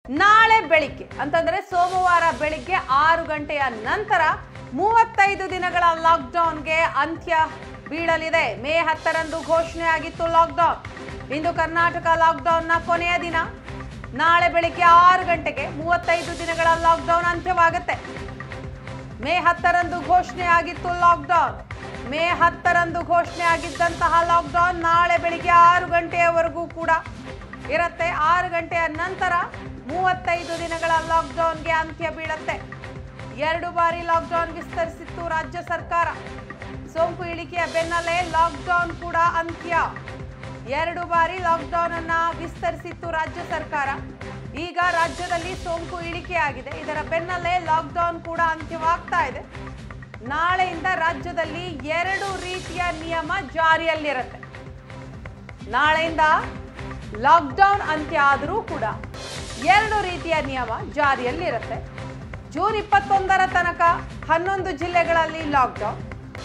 ನಾಳೆ ಬೆಳಿಗ್ಗೆ ಅಂತಂದ್ರೆ ಸೋಮವಾರ ಬೆಳಿಗ್ಗೆ ಆರು ಗಂಟೆಯ ನಂತರ ಮೂವತ್ತೈದು ದಿನಗಳ ಲಾಕ್ಡೌನ್ಗೆ ಅಂತ್ಯ ಬೀಳಲಿದೆ ಮೇ ಹತ್ತರಂದು ಘೋಷಣೆ ಆಗಿತ್ತು ಲಾಕ್ಡೌನ್ ಇಂದು ಕರ್ನಾಟಕ ಲಾಕ್ಡೌನ್ನ ಕೊನೆಯ ದಿನ ನಾಳೆ ಬೆಳಿಗ್ಗೆ ಆರು ಗಂಟೆಗೆ ಮೂವತ್ತೈದು ದಿನಗಳ ಲಾಕ್ಡೌನ್ ಅಂತ್ಯವಾಗುತ್ತೆ ಮೇ ಹತ್ತರಂದು ಘೋಷಣೆ ಆಗಿತ್ತು ಲಾಕ್ಡೌನ್ ಮೇ ಹತ್ತರಂದು ಘೋಷಣೆ ಆಗಿದ್ದಂತಹ ಲಾಕ್ಡೌನ್ ನಾಳೆ ಬೆಳಿಗ್ಗೆ ಆರು ಗಂಟೆಯವರೆಗೂ ಕೂಡ ಇರುತ್ತೆ ಆರು ಗಂಟೆಯ ನಂತರ ಮೂವತ್ತೈದು ದಿನಗಳ ಲಾಕ್ಡೌನ್ಗೆ ಅಂತ್ಯ ಬೀಳತ್ತೆ ಎರಡು ಬಾರಿ ಲಾಕ್ಡೌನ್ ವಿಸ್ತರಿಸಿತ್ತು ರಾಜ್ಯ ಸರ್ಕಾರ ಸೋಂಕು ಇಳಿಕೆಯ ಬೆನ್ನಲ್ಲೇ ಲಾಕ್ಡೌನ್ ಕೂಡ ಅಂತ್ಯ ಎರಡು ಬಾರಿ ಲಾಕ್ಡೌನ್ ಅನ್ನ ವಿಸ್ತರಿಸಿತ್ತು ರಾಜ್ಯ ಸರ್ಕಾರ ಈಗ ರಾಜ್ಯದಲ್ಲಿ ಸೋಂಕು ಇಳಿಕೆಯಾಗಿದೆ ಇದರ ಬೆನ್ನಲ್ಲೇ ಲಾಕ್ಡೌನ್ ಕೂಡ ಅಂತ್ಯವಾಗ್ತಾ ಇದೆ ನಾಳೆಯಿಂದ ರಾಜ್ಯದಲ್ಲಿ ಎರಡು ರೀತಿಯ ನಿಯಮ ಜಾರಿಯಲ್ಲಿರುತ್ತೆ ನಾಳೆಯಿಂದ ಲಾಕ್ಡೌನ್ ಅಂತ್ಯ ಆದರೂ ಕೂಡ ಎರಡು ರೀತಿಯ ನಿಯಮ ಜಾರಿಯಲ್ಲಿರುತ್ತೆ ಜೂನ್ ಇಪ್ಪತ್ತೊಂದರ ತನಕ ಹನ್ನೊಂದು ಜಿಲ್ಲೆಗಳಲ್ಲಿ ಲಾಕ್ಡೌನ್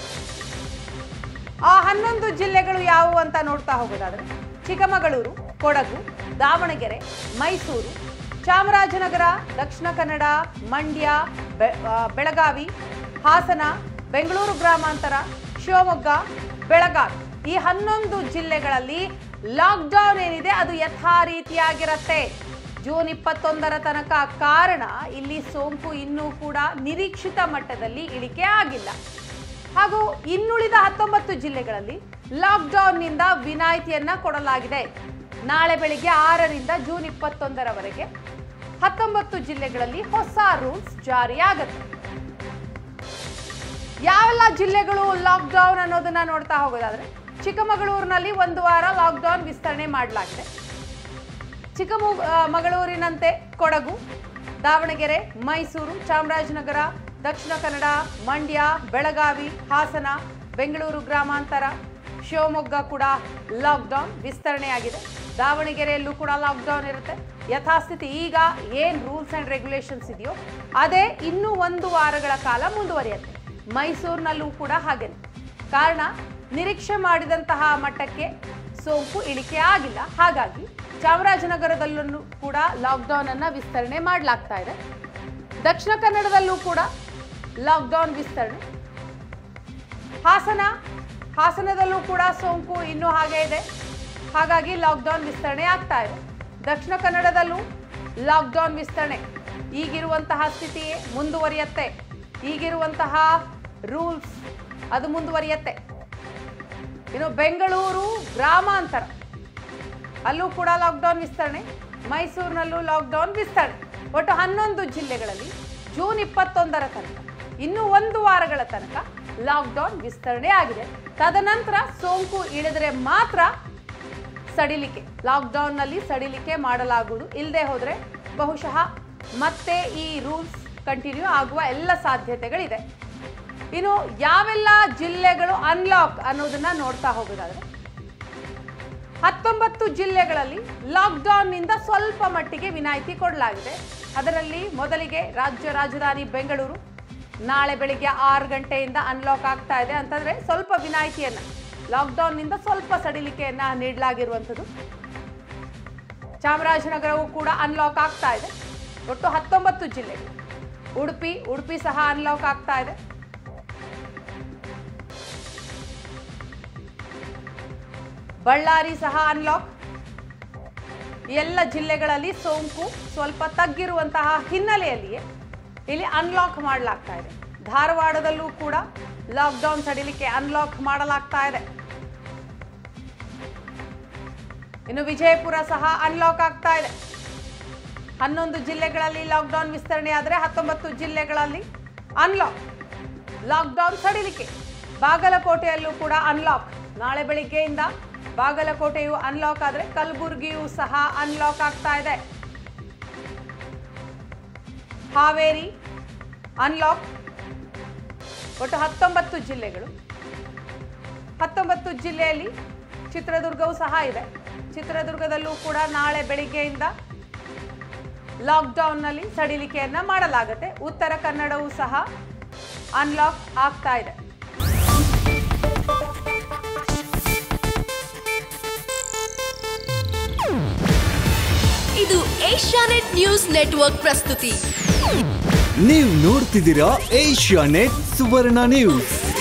ಆ ಹನ್ನೊಂದು ಜಿಲ್ಲೆಗಳು ಯಾವುವು ಅಂತ ನೋಡ್ತಾ ಹೋಗೋದಾದ್ರೆ ಚಿಕ್ಕಮಗಳೂರು ಕೊಡಗು ದಾವಣಗೆರೆ ಮೈಸೂರು ಚಾಮರಾಜನಗರ ದಕ್ಷಿಣ ಕನ್ನಡ ಮಂಡ್ಯ ಬೆ- ಆ, ಬೆಳಗಾವಿ ಹಾಸನ ಬೆಂಗಳೂರು ಗ್ರಾಮಾಂತರ ಶಿವಮೊಗ್ಗ ಬೆಳಗಾವಿ ಈ ಹನ್ನೊಂದು ಜಿಲ್ಲೆಗಳಲ್ಲಿ ಲಾಕ್ಡೌನ್ ಏನಿದೆ ಅದು ಯಥಾ ರೀತಿಯಾಗಿರುತ್ತೆ ಜೂನ್ ಇಪ್ಪತ್ತೊಂದರ ತನಕ ಕಾರಣ ಇಲ್ಲಿ ಸೋಂಕು ಇನ್ನೂ ಕೂಡ ನಿರೀಕ್ಷಿತ ಮಟ್ಟದಲ್ಲಿ ಇಳಿಕೆ ಆಗಿಲ್ಲ ಹಾಗೂ ಇನ್ನುಳಿದ ಹತ್ತೊಂಬತ್ತು ಜಿಲ್ಲೆಗಳಲ್ಲಿ ಲಾಕ್ಡೌನ್ನಿಂದ ವಿನಾಯಿತಿಯನ್ನ ಕೊಡಲಾಗಿದೆ ನಾಳೆ ಬೆಳಿಗ್ಗೆ ಆರರಿಂದ ಜೂನ್ ಇಪ್ಪತ್ತೊಂದರವರೆಗೆ ಹತ್ತೊಂಬತ್ತು ಜಿಲ್ಲೆಗಳಲ್ಲಿ ಹೊಸ ರೂಲ್ಸ್ ಜಾರಿಯಾಗುತ್ತೆ ಯಾವೆಲ್ಲ ಜಿಲ್ಲೆಗಳು ಲಾಕ್ಡೌನ್ ಅನ್ನೋದನ್ನ ನೋಡ್ತಾ ಹೋಗೋದಾದ್ರೆ ಚಿಕ್ಕಮಗಳೂರಿನಲ್ಲಿ ಒಂದು ವಾರ ಲಾಕ್ಡೌನ್ ವಿಸ್ತರಣೆ ಮಾಡಲಾಗಿದೆ ಚಿಕ್ಕಮ ಮಗಳೂರಿನಂತೆ ಕೊಡಗು ದಾವಣಗೆರೆ ಮೈಸೂರು ಚಾಮರಾಜನಗರ ದಕ್ಷಿಣ ಕನ್ನಡ ಮಂಡ್ಯ ಬೆಳಗಾವಿ ಹಾಸನ ಬೆಂಗಳೂರು ಗ್ರಾಮಾಂತರ ಶಿವಮೊಗ್ಗ ಕೂಡ ಲಾಕ್ಡೌನ್ ವಿಸ್ತರಣೆಯಾಗಿದೆ ದಾವಣಗೆರೆಯಲ್ಲೂ ಕೂಡ ಲಾಕ್ಡೌನ್ ಇರುತ್ತೆ ಯಥಾಸ್ಥಿತಿ ಈಗ ಏನು ರೂಲ್ಸ್ ಆ್ಯಂಡ್ ರೆಗ್ಯುಲೇಷನ್ಸ್ ಇದೆಯೋ ಅದೇ ಇನ್ನೂ ಒಂದು ವಾರಗಳ ಕಾಲ ಮುಂದುವರಿಯುತ್ತೆ ಮೈಸೂರಿನಲ್ಲೂ ಕೂಡ ಹಾಗೇನೆ ಕಾರಣ ನಿರೀಕ್ಷೆ ಮಾಡಿದಂತಹ ಮಟ್ಟಕ್ಕೆ ಸೋಂಕು ಇಳಿಕೆ ಆಗಿಲ್ಲ ಹಾಗಾಗಿ ಚಾಮರಾಜನಗರದಲ್ಲೂ ಕೂಡ ಲಾಕ್ಡೌನ್ ಅನ್ನ ವಿಸ್ತರಣೆ ಮಾಡಲಾಗ್ತಾ ಇದೆ ದಕ್ಷಿಣ ಕನ್ನಡದಲ್ಲೂ ಕೂಡ ಲಾಕ್ಡೌನ್ ವಿಸ್ತರಣೆ ಹಾಸನ ಹಾಸನದಲ್ಲೂ ಕೂಡ ಸೋಂಕು ಇನ್ನೂ ಹಾಗೆ ಇದೆ ಹಾಗಾಗಿ ಲಾಕ್ಡೌನ್ ವಿಸ್ತರಣೆ ಆಗ್ತಾ ಇದೆ ದಕ್ಷಿಣ ಕನ್ನಡದಲ್ಲೂ ಲಾಕ್ಡೌನ್ ವಿಸ್ತರಣೆ ಈಗಿರುವಂತಹ ಸ್ಥಿತಿಯೇ ಮುಂದುವರಿಯತ್ತೆ ಈಗಿರುವಂತಹ ರೂಲ್ಸ್ ಅದು ಮುಂದುವರಿಯತ್ತೆ ಇನ್ನು ಬೆಂಗಳೂರು ಗ್ರಾಮಾಂತರ ಅಲ್ಲೂ ಕೂಡ ಲಾಕ್ಡೌನ್ ವಿಸ್ತರಣೆ ಮೈಸೂರಿನಲ್ಲೂ ಲಾಕ್ಡೌನ್ ವಿಸ್ತರಣೆ ಒಟ್ಟು ಹನ್ನೊಂದು ಜಿಲ್ಲೆಗಳಲ್ಲಿ ಜೂನ್ ಇಪ್ಪತ್ತೊಂದರ ತನಕ ಇನ್ನು ಒಂದು ವಾರಗಳ ತನಕ ಲಾಕ್ಡೌನ್ ವಿಸ್ತರಣೆ ಆಗಿದೆ ತದನಂತರ ಸೋಂಕು ಇಳಿದರೆ ಮಾತ್ರ ಸಡಿಲಿಕೆ ಲಾಕ್ಡೌನ್ನಲ್ಲಿ ಸಡಿಲಿಕೆ ಮಾಡಲಾಗುವುದು ಇಲ್ಲದೆ ಹೋದರೆ ಬಹುಶಃ ಮತ್ತೆ ಈ ರೂಲ್ಸ್ ಕಂಟಿನ್ಯೂ ಆಗುವ ಎಲ್ಲ ಸಾಧ್ಯತೆಗಳಿದೆ ಇನ್ನು ಯಾವೆಲ್ಲ ಜಿಲ್ಲೆಗಳು ಅನ್ಲಾಕ್ ಅನ್ನೋದನ್ನ ನೋಡ್ತಾ ಹೋಗೋದಾದ್ರೆ ಹತ್ತೊಂಬತ್ತು ಜಿಲ್ಲೆಗಳಲ್ಲಿ ಲಾಕ್ಡೌನ್ನಿಂದ ಸ್ವಲ್ಪ ಮಟ್ಟಿಗೆ ವಿನಾಯಿತಿ ಕೊಡಲಾಗಿದೆ ಅದರಲ್ಲಿ ಮೊದಲಿಗೆ ರಾಜ್ಯ ರಾಜಧಾನಿ ಬೆಂಗಳೂರು ನಾಳೆ ಬೆಳಿಗ್ಗೆ ಆರು ಗಂಟೆಯಿಂದ ಅನ್ಲಾಕ್ ಆಗ್ತಾ ಇದೆ ಅಂತಂದ್ರೆ ಸ್ವಲ್ಪ ವಿನಾಯಿತಿಯನ್ನ ಲಾಕ್ಡೌನ್ನಿಂದ ಸ್ವಲ್ಪ ಸಡಿಲಿಕೆಯನ್ನ ನೀಡಲಾಗಿರುವಂಥದ್ದು ಚಾಮರಾಜನಗರವು ಕೂಡ ಅನ್ಲಾಕ್ ಆಗ್ತಾ ಇದೆ ಒಟ್ಟು ಹತ್ತೊಂಬತ್ತು ಜಿಲ್ಲೆಗಳು ಉಡುಪಿ ಉಡುಪಿ ಸಹ ಅನ್ಲಾಕ್ ಆಗ್ತಾ ಇದೆ ಬಳ್ಳಾರಿ ಸಹ ಅನ್ಲಾಕ್ ಎಲ್ಲ ಜಿಲ್ಲೆಗಳಲ್ಲಿ ಸೋಂಕು ಸ್ವಲ್ಪ ತಗ್ಗಿರುವಂತಹ ಹಿನ್ನೆಲೆಯಲ್ಲಿಯೇ ಇಲ್ಲಿ ಅನ್ಲಾಕ್ ಮಾಡಲಾಗ್ತಾ ಇದೆ ಧಾರವಾಡದಲ್ಲೂ ಕೂಡ ಲಾಕ್ಡೌನ್ ಸಡಿಲಿಕೆ ಅನ್ಲಾಕ್ ಮಾಡಲಾಗ್ತಾ ಇದೆ ಇನ್ನು ವಿಜಯಪುರ ಸಹ ಅನ್ಲಾಕ್ ಆಗ್ತಾ ಇದೆ ಹನ್ನೊಂದು ಜಿಲ್ಲೆಗಳಲ್ಲಿ ಲಾಕ್ಡೌನ್ ವಿಸ್ತರಣೆ ಆದರೆ ಹತ್ತೊಂಬತ್ತು ಜಿಲ್ಲೆಗಳಲ್ಲಿ ಅನ್ಲಾಕ್ ಲಾಕ್ಡೌನ್ ಸಡಿಲಿಕೆ ಬಾಗಲಕೋಟೆಯಲ್ಲೂ ಕೂಡ ಅನ್ಲಾಕ್ ನಾಳೆ ಬೆಳಿಗ್ಗೆಯಿಂದ ಬಾಗಲಕೋಟೆಯು ಅನ್ಲಾಕ್ ಆದರೆ ಕಲಬುರಗಿಯೂ ಸಹ ಅನ್ಲಾಕ್ ಆಗ್ತಾ ಇದೆ ಹಾವೇರಿ ಅನ್ಲಾಕ್ ಒಟ್ಟು ಹತ್ತೊಂಬತ್ತು ಜಿಲ್ಲೆಗಳು ಹತ್ತೊಂಬತ್ತು ಜಿಲ್ಲೆಯಲ್ಲಿ ಚಿತ್ರದುರ್ಗವೂ ಸಹ ಇದೆ ಚಿತ್ರದುರ್ಗದಲ್ಲೂ ಕೂಡ ನಾಳೆ ಬೆಳಿಗ್ಗೆಯಿಂದ ಲಾಕ್ಡೌನ್ನಲ್ಲಿ ಸಡಿಲಿಕೆಯನ್ನ ಮಾಡಲಾಗುತ್ತೆ ಉತ್ತರ ಕನ್ನಡವೂ ಸಹ ಅನ್ಲಾಕ್ ಆಗ್ತಾ ಇದೆ ಇದು ಏಷ್ಯಾನೆಟ್ ನ್ಯೂಸ್ ನೆಟ್ವರ್ಕ್ ಪ್ರಸ್ತುತಿ ನೀವು ನೋಡ್ತಿದ್ದೀರಾ ಏಷ್ಯಾ ನೆಟ್ ಸುವರ್ಣ ನ್ಯೂಸ್